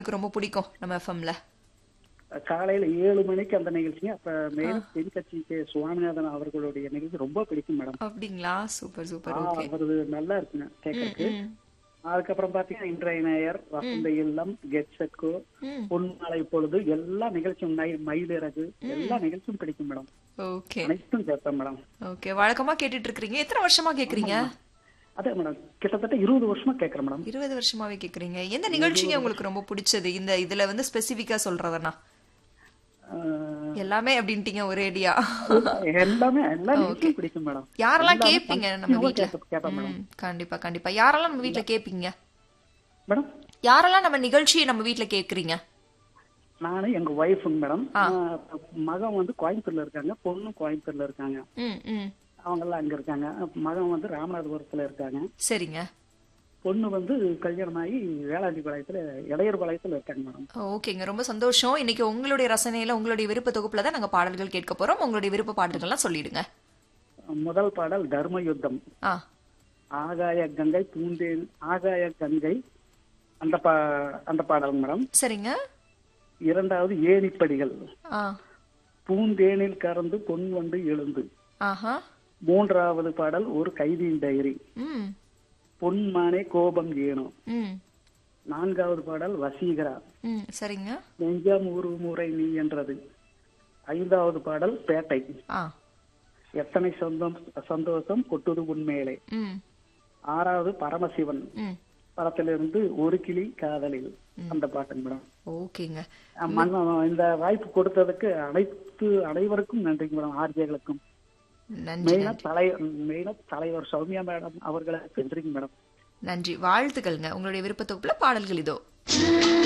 எனக்கு ரொம்ப பிடிக்கும் நம்ம எஃப்எம்ல காலையில ஏழு மணிக்கு அந்த நிகழ்ச்சிங்க அப்ப மேலும் தென்கட்சி கே சுவாமிநாதன் அவர்களுடைய நிகழ்ச்சி ரொம்ப பிடிக்கும் மேடம் அப்படிங்களா சூப்பர் சூப்பர் ஆ, ஓகே அவரது நல்லா இருக்குங்க கேட்கறதுக்கு அதுக்கப்புறம் பாத்தீங்கன்னா இன்றைய நேயர் வசந்த இல்லம் கெட் செட்கோ ம் பொன்மாலை பொழுது எல்லா நிகழ்ச்சியும் நை- மயிலிறகு எல்லா நிகழ்ச்சியும் பிடிக்கும் மேடம் ஓகே அனைத்தும் கேட்பேன் மேடம் ஓகே வழக்கமா கேட்டுட்டு இருக்கீங்க எத்தனை வருஷமா கேக்குறீங்க அதே மேடம் கிட்டத்தட்ட இருபது வருஷமா கேட்கறேன் மேடம் இருபது வருஷமாவே கேக்குறீங்க எந்த நிகழ்ச்சிங்க உங்களுக்கு ரொம்ப பிடிச்சது இந்த இதுல வந்து ஸ்பெசிபிக்கா சொல்றதுனா ஆஹ், எல்லாமே அப்படின்ட்டீங்க ஒரேடியா எல்லாமே எல்லா நிகழ்ச்சியும் பிடிக்கும் மேடம் யாரெல்லாம் எல்லாமே கேப்பீங்க நம்ம continuous-ஆ வீட்ல கேட்ப- கேட்பேன் மேடம் ம், கண்டிப்பா கண்டிப்பா யாரெல்லாம் நம்ம வீட்ல கேப்பீங்க மேடம் யாரெல்லாம் நம்ம நிகழ்ச்சியை நம்ம வீட்ல கேக்குறீங்க நானும் எங்க ஒய்ஃபுங்க மேடம் ஆஹ், மகன் வந்து கோயம்புத்தூர்ல இருக்காங்க பொண்ணு கோயம்புத்தூர்ல இருக்காங்க ம் ம் அவங்க எல்லாம் அங்க இருக்காங்க மகன் வந்து ராமநாதபுரத்துல இருக்காங்க சரிங்க பொண்ணு வந்து கல்யாணம் ஆகி வேளாண்டி பாளையத்துல இளையர் பாளையத்துல இருக்காங்க மேடம் ஓகேங்க ரொம்ப சந்தோஷம் இன்னைக்கு உங்களுடைய ரசனையில உங்களுடைய விருப்ப தொகுப்புல தான் நாங்க பாடல்கள் கேட்க போறோம் உங்களுடைய விருப்ப பாடல்கள்லாம் சொல்லிடுங்க முதல் பாடல் தர்ம யுத்தம் ஆ ஆகாய கங்கை பூந்தேன் ஆகாய கங்கை அந்த பா அந்த பாடல் மேடம் சரிங்க இரண்டாவது ஏணிப்படிகள் ஆ பூந்தேனில் கறந்து பொன் வந்து எழுந்து ஆஹா மூன்றாவது பாடல் ஒரு கைதியின் டைரி ம் பொன்மானே கோபம் ஏனோ ம் நான்காவது பாடல் வசீகரா ம் சரிங்க நெஞ்சம் ஒரு முறை நீ என்றது ஐந்தாவது பாடல் பேட்டை ஆ எத்தனை சொந்தம் சந்தோஷம் கொட்டுது உண்மையிலே ம் ஆறாவது பரமசிவன் ம் படத்திலிருந்து ஒரு கிளி காதலில் அந்த பாட்டுங்க மேடம் ஓகேங்க அஹ் மன்ன- இந்த வாய்ப்பு கொடுத்ததுக்கு அனைத்து அனைவருக்கும் நன்றிங்க மேடம் ஆர்ஜிகளுக்கும் நன்றி மெயினா தலை மெயினா தலைவர் சௌமியா மேடம் அவர்களுக்கு நன்றிங்க மேடம் நன்றி வாழ்த்துக்கள்ங்க உங்களுடைய விருப்ப தொகுப்புல பாடல்கள் இதோ